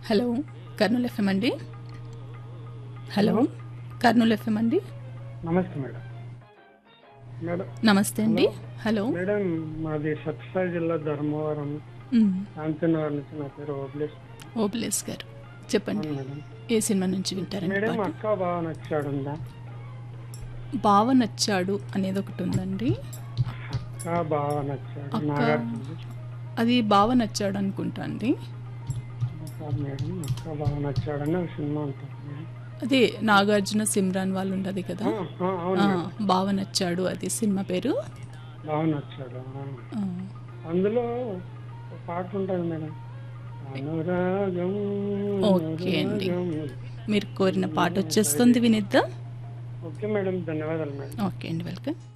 Hello Kurnool FM అండి hello Kurnool FM అండి నమస్తే మేడం మేడం నమస్తే అండి హలో మేడం మాది సత్యసాయి జిల్లా ధర్మవరం మ్, శాంతినగర్ నుంచి నా పేరు ఓబ్లేష్ ఓబులేస్ గారు చెప్పండి అవును మేడం ఏ సినిమా నుంచి వింటారండి మేడం పాట అక్క బాగా నచ్చాడు ఉందా బావ నచ్చాడు అనేది ఒకటి ఉందండి అక్క బాగా నచ్చాడు అక్క. నాగార్జున అది బావ నచ్చాడు అనుకుంటా అండి కాదు మేడం అక్క బాగా నచ్చాడు అని ఒక సినిమా ఉంటుంది మేడం. అదే నాగార్జున సిమ్రాన్ వాళ్ళు ఉండదు కదా ఆ, ఆ, అవును ఆ, మేడం బావ నచ్చాడు అది సినిమా పేరు బాగా నచ్చాడు ఆ. ఆ, అందులో ఒక పాట ఉంటుంది మేడం అనురాగం ఓకే అండి. అనురాగం. మీరు కోరిన పాట వచ్చేస్తుంది వినిద్దాం ఓకే మేడం ధన్యవాదాలు మేడం ఓకే అండి వెల్కమ్